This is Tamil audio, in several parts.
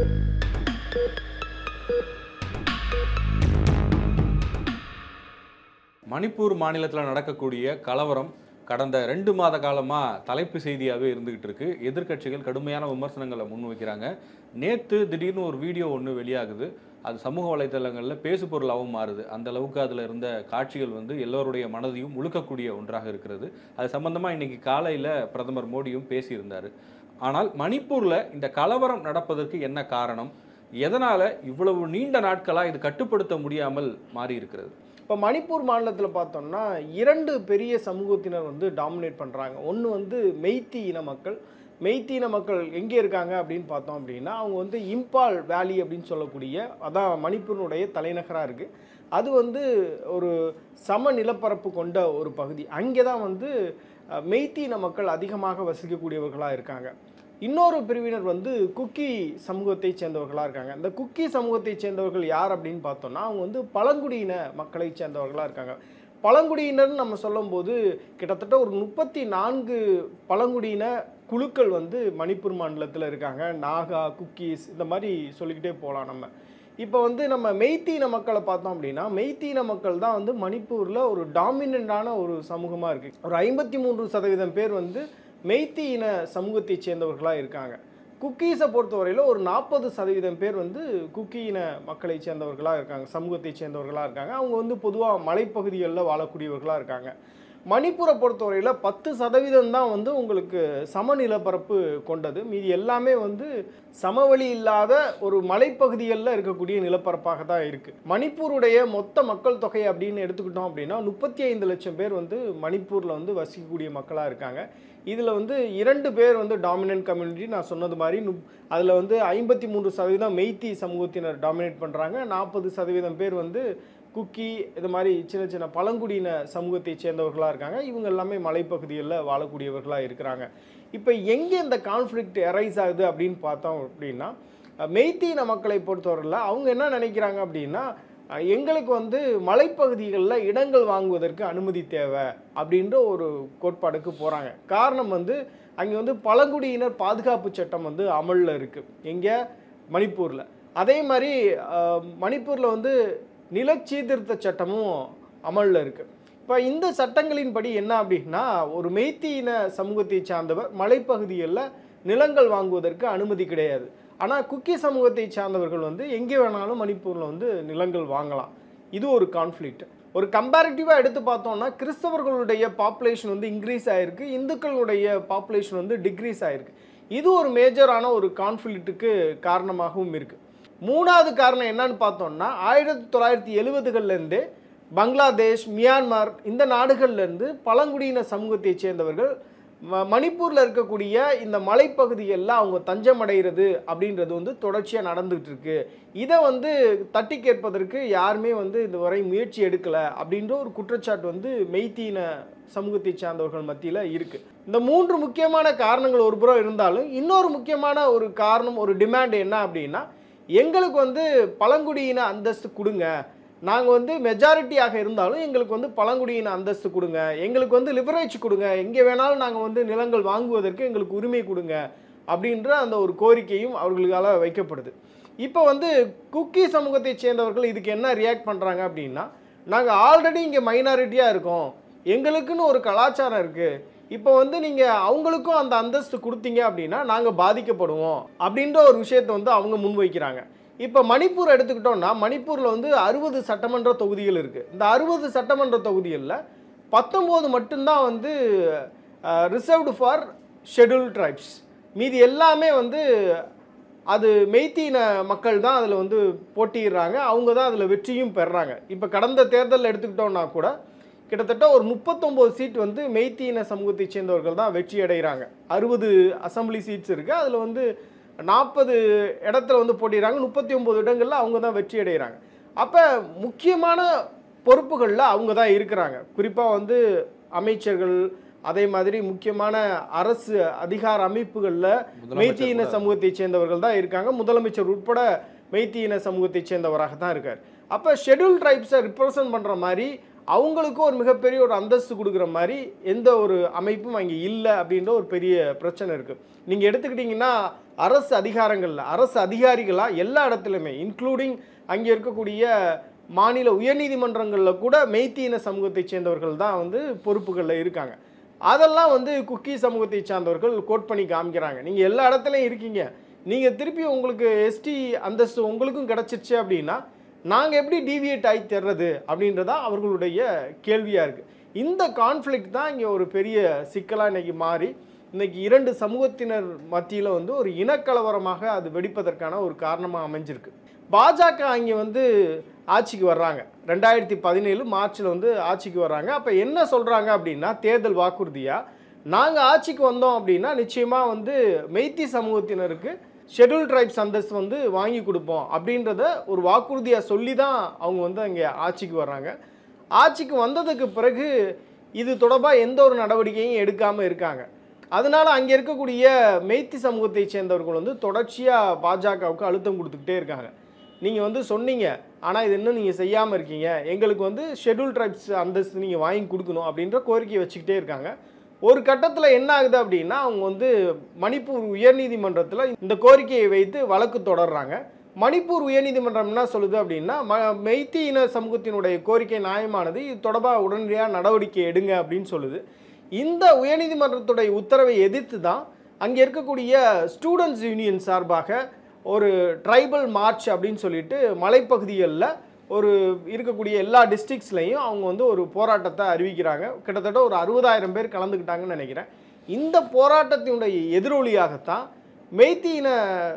மணிப்பூர் மாநிலத்தில் நடக்கக்கூடிய கலவரம் கடந்த ரெண்டு மாத காலமாக தலைப்பு செய்தியாகவே இருந்துகிட்டு இருக்கு எதிர்க்கட்சிகள் கடுமையான விமர்சனங்களை முன்வைக்கிறாங்க நேற்று திடீர்னு ஒரு வீடியோ ஒன்று வெளியாகுது அது சமூக வலைத்தளங்களில் பேசு பொருளாகவும் மாறுது அந்த அளவுக்கு அதில் இருந்த காட்சிகள் வந்து எல்லோருடைய மனதையும் முழுக்கக்கூடிய ஒன்றாக இருக்கிறது அது சம்பந்தமாக இன்னைக்கு காலையில் பிரதமர் மோடியும் பேசியிருந்தார் ஆனால் மணிப்பூரில் இந்த கலவரம் நடப்பதற்கு என்ன காரணம் எதனால் இவ்வளவு நீண்ட நாட்களாக இது கட்டுப்படுத்த முடியாமல் மாறி இருக்கிறது இப்போ மணிப்பூர் மாநிலத்தில் பார்த்தோம்னா இரண்டு பெரிய சமூகத்தினர் வந்து டாமினேட் பண்ணுறாங்க ஒன்று வந்து மெய்த்தி இன மக்கள் மெய்த்தி இன மக்கள் எங்கே இருக்காங்க அப்படின்னு பார்த்தோம் அப்படின்னா அவங்க வந்து இம்பால் வேலி அப்படின்னு சொல்லக்கூடிய அதான் மணிப்பூரினுடைய தலைநகராக இருக்குது அது வந்து ஒரு சம நிலப்பரப்பு கொண்ட ஒரு பகுதி அங்கே தான் வந்து அஹ், மெய்த்தி இன மக்கள் அதிகமாக வசிக்கக்கூடியவர்களாக இருக்காங்க இன்னொரு பிரிவினர் வந்து குக்கி சமூகத்தை சேர்ந்தவர்களாக இருக்காங்க இந்த குக்கி சமூகத்தை சேர்ந்தவர்கள் யார் அப்படின்னு பார்த்தோம்னா அவங்க வந்து பழங்குடியின மக்களை சேர்ந்தவர்களாக இருக்காங்க பழங்குடியினர்னு நம்ம சொல்லும்போது கிட்டத்தட்ட ஒரு முப்பத்தி நான்கு பழங்குடியின குழுக்கள் வந்து மணிப்பூர் மாநிலத்தில் இருக்காங்க நாகா குக்கீஸ் இந்த மாதிரி சொல்லிக்கிட்டே போகலாம் நம்ம இப்போ வந்து நம்ம மெய்த்தீன மக்களை பார்த்தோம் அப்படின்னா மெய்த்தீன மக்கள் தான் வந்து மணிப்பூரில் ஒரு டாமினண்டான ஒரு சமூகமாக இருக்குது ஒரு ஐம்பத்தி மூன்று சதவீதம் பேர் வந்து மெய்த்தி இன சமூகத்தை சேர்ந்தவர்களாக இருக்காங்க குக்கீஸை பொறுத்தவரையில் ஒரு நாற்பது சதவீதம் பேர் வந்து குக்கி இன மக்களை சேர்ந்தவர்களாக இருக்காங்க சமூகத்தை சேர்ந்தவர்களாக இருக்காங்க அவங்க வந்து பொதுவாக மலைப்பகுதிகளில் வாழக்கூடியவர்களாக இருக்காங்க மணிப்பூரை பொறுத்தவரையில் பத்து சதவீதம் தான் வந்து உங்களுக்கு சமநிலப்பரப்பு கொண்டது மீதி எல்லாமே வந்து சமவெளி இல்லாத ஒரு மலைப்பகுதிகளில் இருக்கக்கூடிய நிலப்பரப்பாக தான் இருக்குது மணிப்பூருடைய மொத்த மக்கள் தொகை அப்படின்னு எடுத்துக்கிட்டோம் அப்படின்னா முப்பத்தி ஐந்து லட்சம் பேர் வந்து மணிப்பூரில் வந்து வசிக்கக்கூடிய மக்களாக இருக்காங்க இதில் வந்து இரண்டு பேர் வந்து டாமினன்ட் கம்யூனிட்டி நான் சொன்னது மாதிரி நுப் அதில் வந்து ஐம்பத்தி மூன்று சதவீதம் மெய்த்தி சமூகத்தினர் டாமினேட் பண்ணுறாங்க நாற்பது சதவீதம் பேர் வந்து குக்கி இது மாதிரி சின்ன சின்ன பழங்குடியின சமூகத்தை சேர்ந்தவர்களாக இருக்காங்க இவங்க எல்லாமே மலைப்பகுதிகளில் வாழக்கூடியவர்களாக இருக்கிறாங்க இப்போ எங்கே இந்த கான்ஃப்ளிக்ட் அரைஸ் ஆகுது அப்படின்னு பார்த்தோம் அப்படின்னா அஹ், மெய்த்தீன மக்களை பொறுத்தவரையில் அவங்க என்ன நினைக்கிறாங்க அப்படின்னா அஹ், எங்களுக்கு வந்து மலைப்பகுதிகளில் இடங்கள் வாங்குவதற்கு அனுமதி தேவை அப்படின்ற ஒரு கோட்பாடுக்கு போகிறாங்க காரணம் வந்து அங்கே வந்து பழங்குடியினர் பாதுகாப்பு சட்டம் வந்து அமலில் இருக்குது எங்கே மணிப்பூரில் அதே மாதிரி மணிப்பூரில் வந்து நிலச்சீர்திருத்த சட்டமும் அமலில் இருக்குது இப்போ இந்த சட்டங்களின்படி என்ன அப்படின்னா ஒரு மெய்த்தியின சமூகத்தை சார்ந்தவர் மலைப்பகுதிகளில் நிலங்கள் வாங்குவதற்கு அனுமதி கிடையாது ஆனால் குக்கி சமூகத்தை சார்ந்தவர்கள் வந்து எங்கே வேணாலும் மணிப்பூரில் வந்து நிலங்கள் வாங்கலாம் இது ஒரு கான்ஃப்ளிக்ட் ஒரு கம்பேரிட்டிவாக எடுத்து பார்த்தோம்னா கிறிஸ்தவர்களுடைய பாப்புலேஷன் வந்து இன்க்ரீஸ் ஆகிருக்கு இந்துக்களுடைய பாப்புலேஷன் வந்து டிக்ரீஸ் ஆகிருக்கு இது ஒரு மேஜரான ஒரு கான்ஃப்ளிக்ட்டுக்கு காரணமாகவும் இருக்குது மூணாவது காரணம் என்னன்னு பார்த்தோம்னா ஆயிரத்தி தொள்ளாயிரத்தி எழுபதுகள்லேருந்து பங்களாதேஷ் மியான்மர் இந்த நாடுகள்லேருந்து பழங்குடியின சமூகத்தை சேர்ந்தவர்கள் ம- மணிப்பூரில் இருக்கக்கூடிய இந்த மலைப்பகுதிகளில் அவங்க தஞ்சம் அடைகிறது அப்படின்றது வந்து தொடர்ச்சியாக நடந்துகிட்டு இருக்கு இதை வந்து தட்டி கேட்பதற்கு யாருமே வந்து இதுவரை முயற்சி எடுக்கலை அப்படின்ற ஒரு குற்றச்சாட்டு வந்து மெய்த்தீன சமூகத்தை சார்ந்தவர்கள் மத்தியில் இருக்குது இந்த மூன்று முக்கியமான காரணங்கள் ஒரு புறம் இருந்தாலும் இன்னொரு முக்கியமான ஒரு காரணம் ஒரு டிமாண்ட் என்ன அப்படின்னா எங்களுக்கு வந்து பழங்குடியின அந்தஸ்து கொடுங்க நாங்கள் வந்து மெஜாரிட்டியாக இருந்தாலும் எங்களுக்கு வந்து பழங்குடியின அந்தஸ்து கொடுங்க எங்களுக்கு வந்து லிபரேஜ் கொடுங்க எங்கே வேணாலும் நாங்கள் வந்து நிலங்கள் வாங்குவதற்கு எங்களுக்கு உரிமை கொடுங்க அப்படின்ற அந்த ஒரு கோரிக்கையும் அவர்களுக்கால வைக்கப்படுது இப்போ வந்து குக்கி சமூகத்தை சேர்ந்தவர்கள் இதுக்கு என்ன ரியாக்ட் பண்ணுறாங்க அப்படின்னா நாங்கள் ஆல்ரெடி இங்கே மைனாரிட்டியாக இருக்கோம் எங்களுக்குன்னு ஒரு கலாச்சாரம் இருக்குது இப்போ வந்து நீங்கள் அவங்களுக்கும் அந்த அந்தஸ்து கொடுத்தீங்க அப்படின்னா நாங்கள் பாதிக்கப்படுவோம் அப்படின்ற ஒரு விஷயத்தை வந்து அவங்க முன்வைக்கிறாங்க இப்போ மணிப்பூர் எடுத்துக்கிட்டோம்னா மணிப்பூரில் வந்து அறுபது சட்டமன்ற தொகுதிகள் இருக்குது இந்த அறுபது சட்டமன்ற தொகுதிகளில் பத்தொம்போது மட்டும்தான் வந்து ரிசர்வ்டு ஃபார் ஷெட்யூல் ட்ரைப்ஸ் மீதி எல்லாமே வந்து அது மெய்த்தீன மக்கள் தான் அதில் வந்து போட்டியிடுறாங்க அவங்க தான் அதில் வெற்றியும் பெறுறாங்க இப்போ கடந்த தேர்தலில் எடுத்துக்கிட்டோம்னா கூட கிட்டத்தட்ட ஒரு முப்பத்தொம்போது சீட் வந்து மெய்த்தீன சமூகத்தை சேர்ந்தவர்கள் தான் வெற்றி அடைகிறாங்க அறுபது அசம்பிளி சீட்ஸ் இருக்குது அதில் வந்து நாற்பது இடத்துல வந்து போட்டிடுறாங்க முப்பத்தி ஒம்பது இடங்களில் அவங்க தான் வெற்றி அடைகிறாங்க அப்போ முக்கியமான பொறுப்புகளில் அவங்க தான் இருக்கிறாங்க குறிப்பாக வந்து அமைச்சர்கள் அதே மாதிரி முக்கியமான அரசு அதிகார அமைப்புகளில் மெய்த்தியின சமூகத்தை சேர்ந்தவர்கள் தான் இருக்காங்க முதலமைச்சர் உட்பட மெய்த்தியின சமூகத்தை சேர்ந்தவராக தான் இருக்கார் அப்போ ஷெட்யூல் ட்ரைப்ஸை ரிப்ரசன்ட் பண்ணுற மாதிரி அவங்களுக்கும் ஒரு மிகப்பெரிய ஒரு அந்தஸ்து கொடுக்குற மாதிரி எந்த ஒரு அமைப்பும் அங்கே இல்லை அப்படின்ற ஒரு பெரிய பிரச்சனை இருக்குது நீங்கள் எடுத்துக்கிட்டிங்கன்னா அரசு அதிகாரங்களில் அரசு அதிகாரிகளாக எல்லா இடத்துலையுமே இன்க்ளூடிங் அங்கே இருக்கக்கூடிய மாநில உயர்நீதிமன்றங்களில் கூட மெய்த்தீன சமூகத்தைச் சேர்ந்தவர்கள் தான் வந்து பொறுப்புகளில் இருக்காங்க அதெல்லாம் வந்து குக்கி சமூகத்தை சார்ந்தவர்கள் கோட் பண்ணி காமிக்கிறாங்க நீங்கள் எல்லா இடத்துலையும் இருக்கீங்க நீங்கள் திருப்பி உங்களுக்கு எஸ்டி அந்தஸ்து உங்களுக்கும் கிடச்சிருச்சு அப்படின்னா நாங்கள் எப்படி டீவியேட் ஆகி தர்றது அப்படின்றதா அவர்களுடைய கேள்வியாக இருக்குது இந்த கான்ஃப்ளிக்ட் தான் இங்கே ஒரு பெரிய சிக்கலாக இன்னைக்கு மாறி இன்னைக்கு இரண்டு சமூகத்தினர் மத்தியில் வந்து ஒரு இனக்கலவரமாக அது வெடிப்பதற்கான ஒரு காரணமாக அமைஞ்சிருக்கு பாஜக அங்கே வந்து ஆட்சிக்கு வர்றாங்க ரெண்டாயிரத்தி பதினேழு மார்ச்சில் வந்து ஆட்சிக்கு வர்றாங்க அப்போ என்ன சொல்கிறாங்க அப்படின்னா தேர்தல் வாக்குறுதியாக நாங்கள் ஆட்சிக்கு வந்தோம் அப்படின்னா நிச்சயமாக வந்து மெய்த்தி சமூகத்தினருக்கு ஷெட்யூல் ட்ரைப்ஸ் அந்தஸ்து வந்து வாங்கி கொடுப்போம் அப்படின்றத ஒரு வாக்குறுதியாக சொல்லி தான் அவங்க வந்து அங்கே ஆட்சிக்கு வர்றாங்க ஆட்சிக்கு வந்ததுக்கு பிறகு இது தொடர்பாக எந்த ஒரு நடவடிக்கையும் எடுக்காமல் இருக்காங்க அதனால அங்கே இருக்கக்கூடிய மெய்த்தி சமூகத்தை சேர்ந்தவர்கள் வந்து தொடர்ச்சியாக பாஜகவுக்கு அழுத்தம் கொடுத்துக்கிட்டே இருக்காங்க நீங்கள் வந்து சொன்னீங்க ஆனால் இது இன்னும் நீங்கள் செய்யாமல் இருக்கீங்க எங்களுக்கு வந்து ஷெட்யூல் ட்ரைப்ஸ் அந்தஸ்து நீங்கள் வாங்கி கொடுக்கணும் அப்படின்ற கோரிக்கையை வச்சுக்கிட்டே இருக்காங்க ஒரு கட்டத்தில் என்ன ஆகுது அப்படின்னா அவங்க வந்து மணிப்பூர் உயர்நீதிமன்றத்தில் இந்த கோரிக்கையை வைத்து வழக்கு தொடர்றாங்க மணிப்பூர் உயர்நீதிமன்றம் என்ன சொல்லுது அப்படின்னா ம மெய்த்தி இன சமூகத்தினுடைய கோரிக்கை நியாயமானது இது தொடர்பாக உடனடியாக நடவடிக்கை எடுங்க அப்படின்னு சொல்லுது இந்த உயர்நீதிமன்றத்துடைய உத்தரவை எதிர்த்து தான் அங்கே இருக்கக்கூடிய ஸ்டூடெண்ட்ஸ் யூனியன் சார்பாக ஒரு ட்ரைபல் மார்ச் அப்படின்னு சொல்லிட்டு மலைப்பகுதிகளில் ஒரு இருக்கக்கூடிய எல்லா டிஸ்ட்ரிக்ஸ்லையும் அவங்க வந்து ஒரு போராட்டத்தை அறிவிக்கிறாங்க கிட்டத்தட்ட ஒரு அறுபதாயிரம் பேர் கலந்துக்கிட்டாங்கன்னு நினைக்கிறேன் இந்த போராட்டத்தினுடைய எதிரொலியாகத்தான் மெய்த்தி இன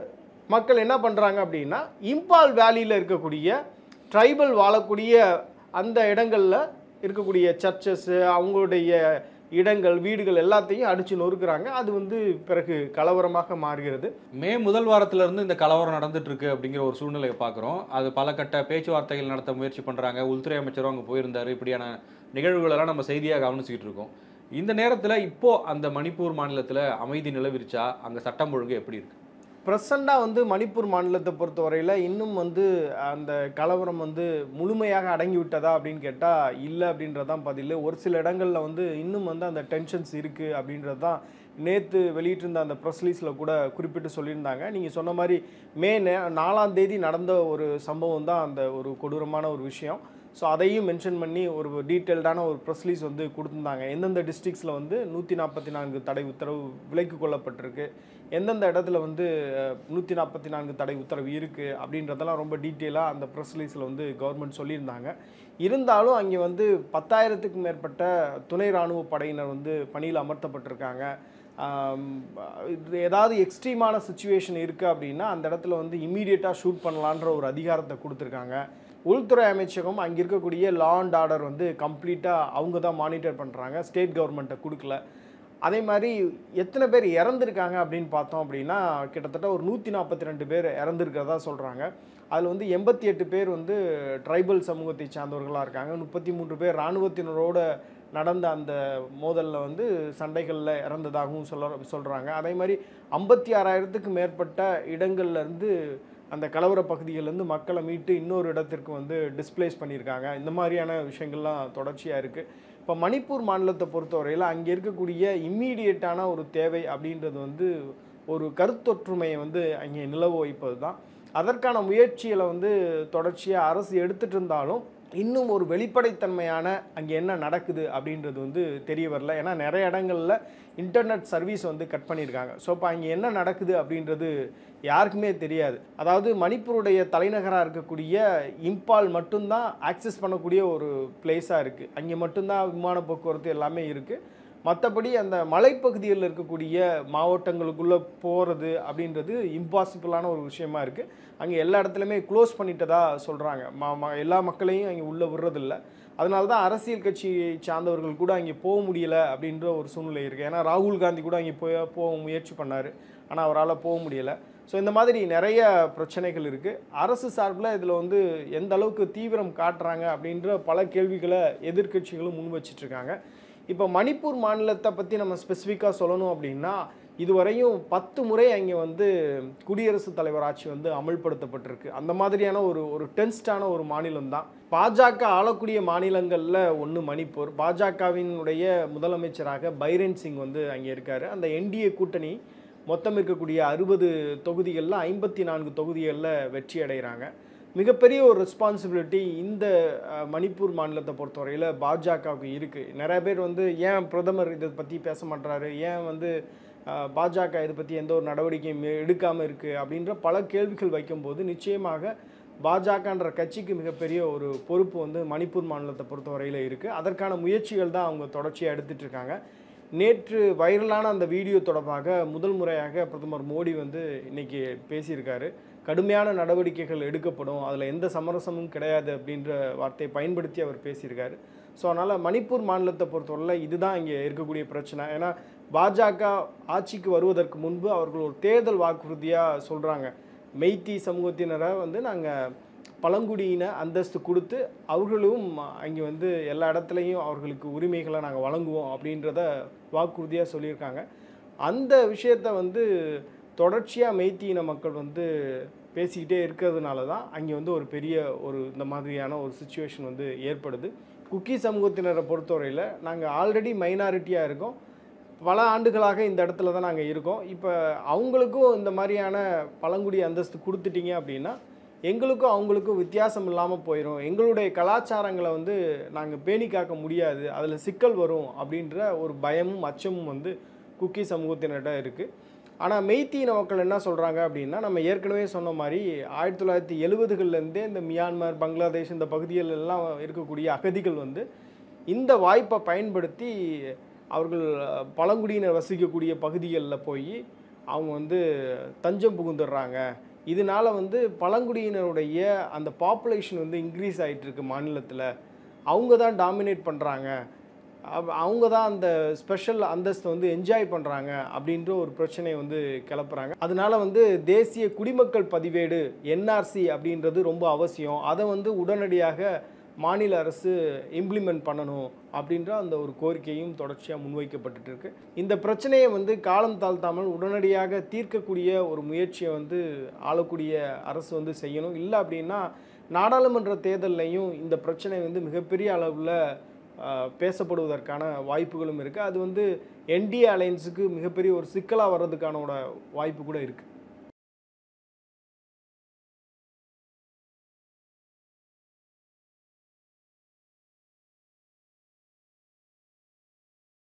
மக்கள் என்ன பண்ணுறாங்க அப்படின்னா இம்பால் வேலியில் இருக்கக்கூடிய ட்ரைபல் வாழக்கூடிய அந்த இடங்களில் இருக்கக்கூடிய சர்ச்சஸ்ஸு அவங்களுடைய இடங்கள் வீடுகள் எல்லாத்தையும் அடித்து நொறுக்குறாங்க அது வந்து பிறகு கலவரமாக மாறுகிறது மே முதல் வாரத்துல இருந்து இந்த கலவரம் நடந்துட்டு இருக்கு அப்படிங்கிற ஒரு சூழ்நிலையை பார்க்குறோம் அது பல கட்ட பேச்சுவார்த்தைகள் நடத்த முயற்சி பண்றாங்க உள்துறை அமைச்சரும் அங்கே போயிருந்தாரு இப்படியான நிகழ்வுகளெல்லாம் நம்ம செய்தியாக கவனிச்சுக்கிட்டு இருக்கோம் இந்த நேரத்தில் இப்போ அந்த மணிப்பூர் மாநிலத்தில் அமைதி நிலவிருச்சா அங்கே சட்டம் ஒழுங்கு எப்படி இருக்கு ப்ரெசண்டாக வந்து மணிப்பூர் மாநிலத்தை பொறுத்தவரையில் இன்னும் வந்து அந்த கலவரம் வந்து முழுமையாக அடங்கி விட்டதா அப்படின்னு கேட்டால் இல்லை அப்படின்றது தான் பதில் ஒரு சில இடங்களில் வந்து இன்னும் வந்து அந்த டென்ஷன்ஸ் இருக்குது அப்படின்றது தான் நேற்று வெளியிட்டிருந்த அந்த ப்ரெஸ் ரிலீஸில் கூட குறிப்பிட்டு சொல்லியிருந்தாங்க நீங்கள் சொன்ன மாதிரி மே நே- நாலாம் தேதி நடந்த ஒரு சம்பவம் தான் அந்த ஒரு கொடூரமான ஒரு விஷயம் ஸோ அதையும் மென்ஷன் பண்ணி ஒரு டீட்டெயில்டான ஒரு ப்ரெஸ் ரிலீஸ் வந்து கொடுத்துருந்தாங்க எந்தெந்த டிஸ்ட்ரிக்ஸில் வந்து நூற்றி நாற்பத்தி நான்கு தடை உத்தரவு விலக்கு கொள்ளப்பட்டிருக்கு எந்தெந்த இடத்துல வந்து நூற்றி நாற்பத்தி நான்கு தடை உத்தரவு இருக்குது அப்படின்றதெல்லாம் ரொம்ப டீட்டெயிலாக அந்த ப்ரெஸ் ரிலீஸில் வந்து கவர்மெண்ட் சொல்லியிருந்தாங்க இருந்தாலும் அங்கே வந்து பத்தாயிரத்துக்கும் மேற்பட்ட துணை இராணுவ படையினர் வந்து பணியில் அமர்த்தப்பட்டிருக்காங்க ஆம், இது ஏதாவது எக்ஸ்ட்ரீமான சுச்சுவேஷன் இருக்குது அப்படின்னா அந்த இடத்துல வந்து இம்மீடியட்டாக ஷூட் பண்ணலான்ற ஒரு அதிகாரத்தை கொடுத்துருக்காங்க உள்துறை அமைச்சகம் அங்கே இருக்கக்கூடிய லா அண்ட் ஆர்டர் வந்து கம்ப்ளீட்டாக அவங்க தான் மானிட்டர் பண்ணுறாங்க ஸ்டேட் கவர்மெண்ட்டை கொடுக்கல அதே மாதிரி எத்தனை பேர் இறந்துருக்காங்க அப்படின்னு பார்த்தோம் அப்படின்னா கிட்டத்தட்ட ஒரு நூற்றி நாற்பத்தி ரெண்டு பேர் இறந்துருக்கிறதா சொல்கிறாங்க அதில் வந்து எண்பத்தி எட்டு பேர் வந்து ட்ரைபல் சமூகத்தை சார்ந்தவர்களாக இருக்காங்க முப்பத்தி மூன்று பேர் இராணுவத்தினரோட நடந்த அந்த மோதலில் வந்து சண்டைகளில் இறந்ததாகவும் சொல்ல சொல்கிறாங்க அதே மாதிரி ஐம்பத்தி ஆறாயிரத்துக்கு மேற்பட்ட இடங்கள்ல இருந்து அந்த கலவர பகுதிகளிலேருந்து மக்களை மீட்டு இன்னொரு இடத்திற்கு வந்து டிஸ்பிளேஸ் பண்ணியிருக்காங்க இந்த மாதிரியான விஷயங்கள்லாம் தொடர்ச்சியாக இருக்குது இப்போ மணிப்பூர் மாநிலத்தை பொறுத்தவரையில் அங்கே இருக்கக்கூடிய இம்மீடியட்டான ஒரு தேவை அப்படின்றது வந்து ஒரு கருத்தொற்றுமையை வந்து அங்கே நிலவ வைப்பது தான் அதற்கான முயற்சிகளை வந்து தொடர்ச்சியாக அரசு எடுத்துட்டு இருந்தாலும் இன்னும் ஒரு வெளிப்படைத்தன்மையான அங்கே என்ன நடக்குது அப்படின்றது வந்து தெரிய வரல ஏன்னா நிறைய இடங்கள்ல இன்டர்நெட் சர்வீஸ் வந்து கட் பண்ணியிருக்காங்க ஸோ இப்போ அங்கே என்ன நடக்குது அப்படின்றது யாருக்குமே தெரியாது அதாவது மணிப்பூருடைய தலைநகராக இருக்கக்கூடிய இம்பால் மட்டும்தான் ஆக்சஸ் பண்ணக்கூடிய ஒரு பிளேஸாக இருக்குது அங்கே மட்டும்தான் விமான போக்குவரத்து எல்லாமே இருக்குது மற்றபடி அந்த மலைப்பகுதிகளில் இருக்கக்கூடிய மாவட்டங்களுக்குள்ளே போகிறது அப்படின்றது இம்பாசிபிளான ஒரு விஷயமா இருக்குது அங்கே எல்லா இடத்துலையுமே க்ளோஸ் பண்ணிட்டதா சொல்கிறாங்க ம ம எல்லா மக்களையும் அங்கே உள்ளே விடுறதில்ல அதனால தான் அரசியல் கட்சியை சார்ந்தவர்கள் கூட அங்கே போக முடியல அப்படின்ற ஒரு சூழ்நிலை இருக்குது ஏன்னா ராகுல் காந்தி கூட அங்கே போய் போக முயற்சி பண்ணார் ஆனால் அவரால் போக முடியலை ஸோ இந்த மாதிரி நிறைய பிரச்சனைகள் இருக்குது அரசு சார்பில் இதில் வந்து எந்த அளவுக்கு தீவிரம் காட்டுறாங்க அப்படின்ற பல கேள்விகளை எதிர்க்கட்சிகளும் முன் வச்சிட்ருக்காங்க இப்போ மணிப்பூர் மாநிலத்தை பற்றி நம்ம ஸ்பெசிஃபிக்காக சொல்லணும் அப்படின்னா இதுவரையும் பத்து முறை அங்கே வந்து குடியரசுத் தலைவர் ஆட்சி வந்து அமல்படுத்தப்பட்டிருக்கு அந்த மாதிரியான ஒரு ஒரு டென்ஸ்டான ஒரு மாநிலம் தான் பாஜக ஆளக்கூடிய மாநிலங்களில் ஒன்று மணிப்பூர் பாஜகவினுடைய முதலமைச்சராக பைரன் சிங் வந்து அங்கே இருக்கார் அந்த என்டிஏ கூட்டணி மொத்தம் இருக்கக்கூடிய அறுபது தொகுதிகளில் ஐம்பத்தி நான்கு தொகுதிகளில் வெற்றி அடைகிறாங்க மிகப்பெரிய ஒரு ரெஸ்பான்சிபிலிட்டி இந்த அஹ், மணிப்பூர் மாநிலத்தை பொறுத்தவரையில் பாஜகவுக்கு இருக்குது நிறைய பேர் வந்து ஏன் பிரதமர் இதை பற்றி பேச மாட்டாரு ஏன் வந்து அஹ், பாஜக இதை பற்றி எந்த ஒரு நடவடிக்கையும் எடுக்காமல் இருக்குது அப்படின்ற பல கேள்விகள் வைக்கும்போது நிச்சயமாக பாஜகன்ற கட்சிக்கு மிகப்பெரிய ஒரு பொறுப்பு வந்து மணிப்பூர் மாநிலத்தை பொறுத்தவரையில் இருக்குது அதற்கான முயற்சிகள் தான் அவங்க தொடர்ச்சியாக எடுத்துட்டு இருக்காங்க நேற்று வைரலான அந்த வீடியோ தொடர்பாக முதல் முறையாக பிரதமர் மோடி வந்து இன்னைக்கு பேசியிருக்காரு கடுமையான நடவடிக்கைகள் எடுக்கப்படும் அதில் எந்த சமரசமும் கிடையாது அப்படின்ற வார்த்தையை பயன்படுத்தி அவர் பேசியிருக்காரு ஸோ அதனால் மணிப்பூர் மாநிலத்தை பொறுத்தவரையில் இதுதான் இங்கே இருக்கக்கூடிய பிரச்சனை ஏன்னா பாஜக ஆட்சிக்கு வருவதற்கு முன்பு அவர்கள் ஒரு தேர்தல் வாக்குறுதியாக சொல்கிறாங்க மெய்த்தி சமூகத்தினரை வந்து நாங்கள் பழங்குடியின அந்தஸ்து கொடுத்து அவர்களும் அங்கே வந்து எல்லா இடத்துலையும் அவர்களுக்கு உரிமைகளை நாங்கள் வழங்குவோம் அப்படின்றத வாக்குறுதியாக சொல்லியிருக்காங்க அந்த விஷயத்தை வந்து தொடர்ச்சியாக மெய்த்தியின மக்கள் வந்து பேசிக்கிட்டே இருக்கிறதுனால தான் அங்கே வந்து ஒரு பெரிய ஒரு இந்த மாதிரியான ஒரு சுச்சுவேஷன் வந்து ஏற்படுது குக்கி சமூகத்தினரை பொறுத்தவரையில் நாங்கள் ஆல்ரெடி மைனாரிட்டியாக இருக்கோம் பல ஆண்டுகளாக இந்த இடத்துல தான் நாங்கள் இருக்கோம் இப்போ அவங்களுக்கும் இந்த மாதிரியான பழங்குடி அந்தஸ்து கொடுத்துட்டீங்க அப்படின்னா எங்களுக்கும் அவங்களுக்கும் வித்தியாசம் இல்லாமல் போயிடும் எங்களுடைய கலாச்சாரங்களை வந்து நாங்கள் பேணி காக்க முடியாது அதில் சிக்கல் வரும் அப்படின்ற ஒரு பயமும் அச்சமும் வந்து குக்கி சமூகத்தினர்கிட்ட இருக்குது ஆனால் மெய்த்தீன மக்கள் என்ன சொல்கிறாங்க அப்படின்னா நம்ம ஏற்கனவே சொன்ன மாதிரி ஆயிரத்தி தொள்ளாயிரத்தி எழுபதுகள்லேருந்தே இந்த மியான்மர் பங்களாதேஷ் இந்த பகுதிகள் எல்லாம் இருக்கக்கூடிய அகதிகள் வந்து இந்த வாய்ப்பை பயன்படுத்தி அவர்கள் பழங்குடியினர் வசிக்கக்கூடிய பகுதிகளில் போய் அவங்க வந்து தஞ்சம் புகுந்துடுறாங்க இதனால வந்து பழங்குடியினருடைய அந்த பாப்புலேஷன் வந்து இன்க்ரீஸ் ஆயிட்டு இருக்கு மாநிலத்தில் அவங்க தான் டாமினேட் பண்ணுறாங்க அவங்க தான் அந்த ஸ்பெஷல் அந்தஸ்தை வந்து என்ஜாய் பண்ணுறாங்க அப்படின்ற ஒரு பிரச்சனையை வந்து கிளப்புறாங்க அதனால வந்து தேசிய குடிமக்கள் பதிவேடு என்ஆர்சி அப்படின்றது ரொம்ப அவசியம் அதை வந்து உடனடியாக மாநில அரசு இம்ப்ளிமெண்ட் பண்ணணும் அப்படின்ற அந்த ஒரு கோரிக்கையும் தொடர்ச்சியாக முன்வைக்கப்பட்டுட்டு இருக்கு இந்த பிரச்சனையை வந்து காலம் தாழ்த்தாமல் உடனடியாக தீர்க்கக்கூடிய ஒரு முயற்சியை வந்து ஆளக்கூடிய அரசு வந்து செய்யணும் இல்லை அப்படின்னா நாடாளுமன்ற தேர்தல்லையும் இந்த பிரச்சனை வந்து மிகப்பெரிய அளவில் ஆஹ், பேசப்படுவதற்கான வாய்ப்புகளும் இருக்குது அது வந்து என்டிஏ அலையன்ஸுக்கு மிகப்பெரிய ஒரு சிக்கலாக வர்றதுக்கான வாய்ப்பு கூட இருக்குது